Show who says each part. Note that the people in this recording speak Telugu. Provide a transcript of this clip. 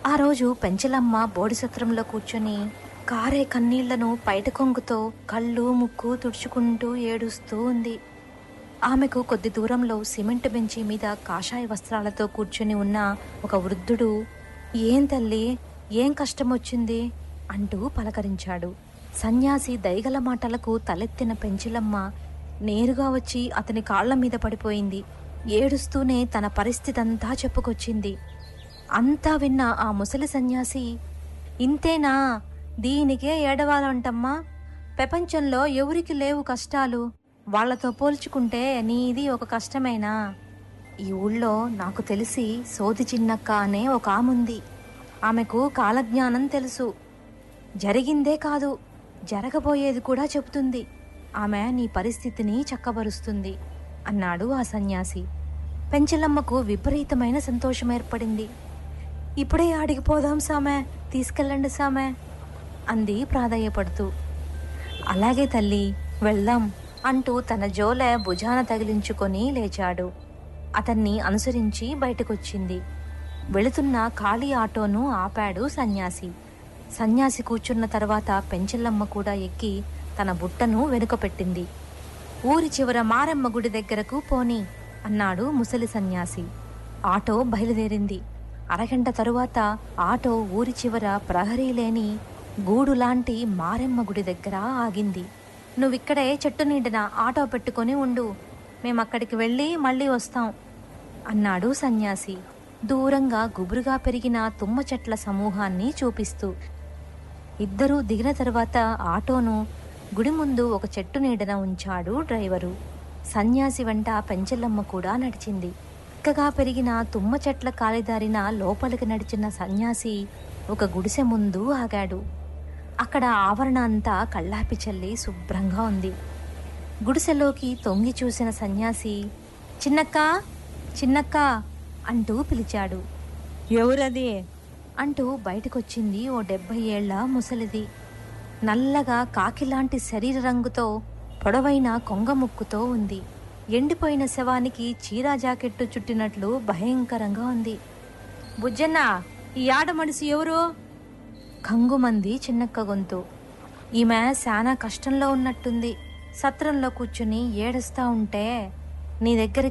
Speaker 1: ఆ రోజు పెంచలమ్మ బోడిసత్రంలో కూర్చొని కారే కన్నీళ్లను పైట కొంగుతో కళ్ళు ముక్కు తుడుచుకుంటూ ఏడుస్తూ ఉంది ఆమెకు కొద్ది దూరంలో సిమెంట్ బెంచి మీద కాషాయ వస్త్రాలతో కూర్చుని ఉన్న ఒక వృద్ధుడు ఏం తల్లి ఏం కష్టం వచ్చింది అంటూ పలకరించాడు సన్యాసి దయగల మాటలకు తలెత్తిన పెంచిలమ్మ నేరుగా వచ్చి అతని కాళ్ల మీద పడిపోయింది ఏడుస్తూనే తన పరిస్థితంతా చెప్పుకొచ్చింది అంతా విన్న ఆ ముసలి సన్యాసి ఇంతేనా దీనికే ఏడవాలంటమ్మా ప్రపంచంలో ఎవరికి లేవు కష్టాలు వాళ్ళతో పోల్చుకుంటే నీది ఒక కష్టమేనా ఈ ఊళ్ళో నాకు తెలిసి సోది చిన్నక్క అనే ఒక ఆముంది ఆమెకు కాలజ్ఞానం తెలుసు జరిగిందే కాదు జరగబోయేది కూడా చెబుతుంది ఆమె నీ పరిస్థితిని చక్కబరుస్తుంది అన్నాడు ఆ సన్యాసి పెంచలమ్మకు విపరీతమైన సంతోషం ఏర్పడింది ఇప్పుడే ఆడికి పోదాం సామె తీసుకెళ్ళండి సామె అంది ప్రాధాయపడుతూ అలాగే తల్లి వెళ్దాం అంటూ తన జోలె భుజాన తగిలించుకొని లేచాడు అతన్ని అనుసరించి బయటకొచ్చింది వెళుతున్న ఖాళీ ఆటోను ఆపాడు సన్యాసి సన్యాసి కూర్చున్న తర్వాత పెంచెల్లమ్మ కూడా ఎక్కి తన బుట్టను వెనుకపెట్టింది ఊరి చివర మారమ్మ గుడి దగ్గరకు పోని అన్నాడు ముసలి సన్యాసి ఆటో బయలుదేరింది అరగంట తరువాత ఆటో ఊరి చివర ప్రహరీ లేని గూడు లాంటి మారెమ్మ గుడి దగ్గర ఆగింది నువ్విక్కడే చెట్టు నీడన ఆటో పెట్టుకొని ఉండు మేమక్కడికి వెళ్ళి మళ్ళీ వస్తాం అన్నాడు సన్యాసి దూరంగా గుబురుగా పెరిగిన తుమ్మ చెట్ల సమూహాన్ని చూపిస్తూ ఇద్దరూ దిగిన తర్వాత ఆటోను గుడి ముందు ఒక చెట్టు నీడన ఉంచాడు డ్రైవరు సన్యాసి వెంట పెంచెల్లమ్మ కూడా నడిచింది చక్కగా పెరిగిన తుమ్మ చెట్ల కాలిదారిన లోపలికి నడిచిన సన్యాసి ఒక గుడిసె ముందు ఆగాడు అక్కడ ఆవరణ అంతా కళ్ళాపి చల్లి శుభ్రంగా ఉంది గుడిసెలోకి తొంగి చూసిన సన్యాసి చిన్నక్క చిన్నక్క అంటూ పిలిచాడు
Speaker 2: ఎవరది
Speaker 1: అంటూ బయటకొచ్చింది ఓ డెబ్బై ఏళ్ల ముసలిది నల్లగా కాకిలాంటి శరీర రంగుతో పొడవైన కొంగ ముక్కుతో ఉంది ఎండిపోయిన శవానికి చీరా జాకెట్టు చుట్టినట్లు భయంకరంగా ఉంది బుజ్జన్న ఈ ఆడ మనిషి ఎవరు కంగుమంది చిన్నక్క గొంతు ఈమె శానా కష్టంలో ఉన్నట్టుంది సత్రంలో కూర్చుని ఏడుస్తా ఉంటే నీ దగ్గర